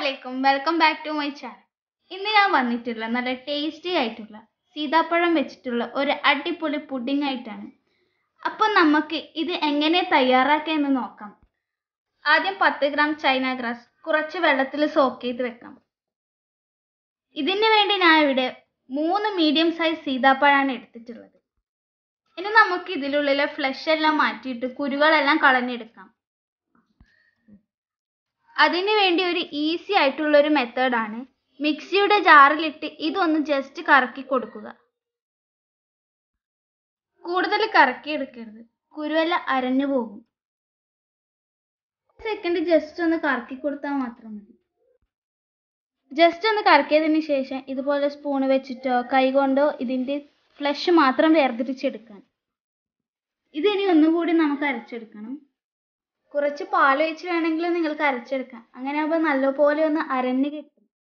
അലൈക്കും welcome back to my channel ഇന്ന് ഞാൻ വന്നിട്ടുള്ള നല്ല ടേസ്റ്റി ആയിട്ടുള്ള സീതാപ്പഴം വെച്ചിട്ടുള്ള ഒരു അടിപൊളി പുഡിംഗ് ആയിട്ടാണ് അപ്പോൾ നമുക്ക് ഇത് എങ്ങനെ തയ്യാറാക്കുക എന്ന് നോക്കാം ആദ്യം പത്ത് ഗ്രാം ചൈന ഗ്രാസ് കുറച്ച് വെള്ളത്തിൽ സോക്ക് ചെയ്ത് വെക്കാം ഇതിന് വേണ്ടി ഞാൻ ഇവിടെ മൂന്ന് മീഡിയം സൈസ് സീതാപ്പഴമാണ് എടുത്തിട്ടുള്ളത് ഇനി നമുക്ക് ഇതിലുള്ളിലെ ഫ്ലഷ് എല്ലാം മാറ്റിയിട്ട് കുരുകളെല്ലാം കളഞ്ഞെടുക്കാം അതിന് വേണ്ടി ഒരു ഈസി ആയിട്ടുള്ള ഒരു മെത്തേഡാണ് മിക്സിയുടെ ജാറിലിട്ട് ഇതൊന്ന് ജസ്റ്റ് കറക്കി കൊടുക്കുക കൂടുതൽ കറക്കി എടുക്കരുത് കുരുവെല്ലാം അരഞ്ഞു പോകും സെക്കൻഡ് ജസ്റ്റ് ഒന്ന് കറക്കി കൊടുത്താൽ മാത്രം മതി ജസ്റ്റ് ഒന്ന് കറക്കിയതിന് ശേഷം ഇതുപോലെ സ്പൂൺ വെച്ചിട്ടോ കൈകൊണ്ടോ ഇതിൻ്റെ ഫ്ലഷ് മാത്രം വേർതിരിച്ചെടുക്കാൻ ഇതിനി ഒന്നുകൂടി നമുക്ക് അരച്ചെടുക്കണം കുറച്ച് പാൽ ഒഴിച്ച് വേണമെങ്കിൽ നിങ്ങൾക്ക് അരച്ചെടുക്കാം അങ്ങനെ ആകുമ്പോൾ നല്ലപോലെ ഒന്ന് അരഞ്ഞ് കിട്ടും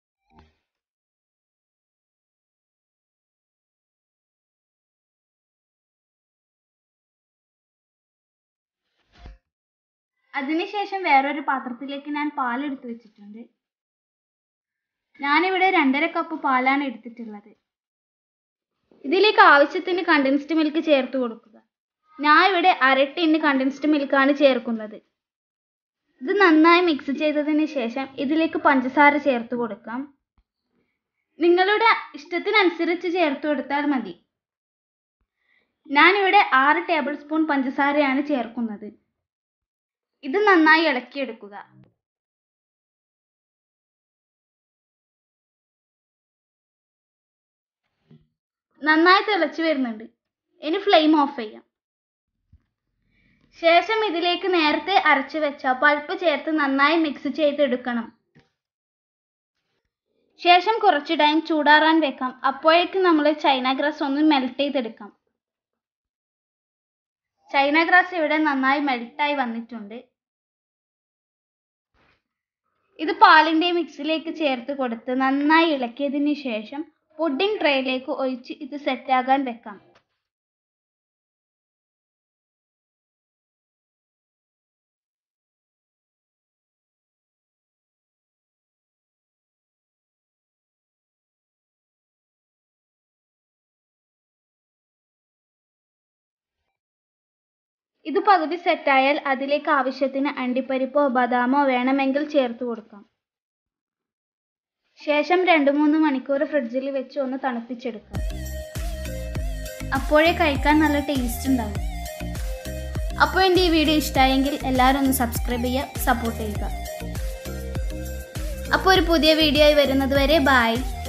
അതിനുശേഷം വേറൊരു പാത്രത്തിലേക്ക് ഞാൻ പാൽ എടുത്തു വെച്ചിട്ടുണ്ട് ഞാനിവിടെ രണ്ടര കപ്പ് പാലാണ് എടുത്തിട്ടുള്ളത് ഇതിലേക്ക് ആവശ്യത്തിന് കണ്ടൻസ്ഡ് മിൽക്ക് ചേർത്ത് കൊടുക്കുക ഞാൻ ഇവിടെ അര ടിന്ന് കണ്ടൻസ്ഡ് മിൽക്കാണ് ചേർക്കുന്നത് ഇത് നന്നായി മിക്സ് ചെയ്തതിന് ശേഷം ഇതിലേക്ക് പഞ്ചസാര ചേർത്ത് കൊടുക്കാം നിങ്ങളുടെ ഇഷ്ടത്തിനനുസരിച്ച് ചേർത്ത് കൊടുത്താൽ മതി ഞാനിവിടെ ആറ് ടേബിൾ സ്പൂൺ പഞ്ചസാരയാണ് ചേർക്കുന്നത് ഇത് നന്നായി ഇളക്കിയെടുക്കുക നന്നായി തിളച്ചു വരുന്നുണ്ട് ഇനി ഫ്ലെയിം ഓഫ് ചെയ്യാം ശേഷം ഇതിലേക്ക് നേരത്തെ അരച്ചു വെച്ച പൾപ്പ് ചേർത്ത് നന്നായി മിക്സ് ചെയ്തെടുക്കണം ശേഷം കുറച്ച് ടൈം ചൂടാറാൻ വെക്കാം അപ്പോഴേക്ക് നമ്മൾ ചൈന ഗ്രാസ് ഒന്ന് മെൽറ്റ് ചെയ്തെടുക്കാം ചൈന ഗ്രാസ് ഇവിടെ നന്നായി മെൽറ്റായി വന്നിട്ടുണ്ട് ഇത് പാലിൻ്റെ മിക്സിലേക്ക് ചേർത്ത് കൊടുത്ത് നന്നായി ഇളക്കിയതിന് ശേഷം പുഡിംഗ് ട്രേയിലേക്ക് ഒഴിച്ച് ഇത് സെറ്റാകാൻ വെക്കാം ഇത് പകുതി സെറ്റായാൽ അതിലേക്ക് ആവശ്യത്തിന് അണ്ടിപ്പരിപ്പോ ബദാമോ വേണമെങ്കിൽ ചേർത്ത് കൊടുക്കാം ശേഷം രണ്ട് മൂന്ന് മണിക്കൂർ ഫ്രിഡ്ജിൽ വെച്ച് ഒന്ന് തണുപ്പിച്ചെടുക്കാം അപ്പോഴേ കഴിക്കാൻ നല്ല ടേസ്റ്റ് ഉണ്ടാവും അപ്പോൾ എൻ്റെ ഈ വീഡിയോ ഇഷ്ടമായെങ്കിൽ എല്ലാവരും ഒന്ന് സബ്സ്ക്രൈബ് ചെയ്യുക സപ്പോർട്ട് ചെയ്യുക അപ്പോൾ ഒരു പുതിയ വീഡിയോ ആയി വരുന്നത് വരെ ബായ്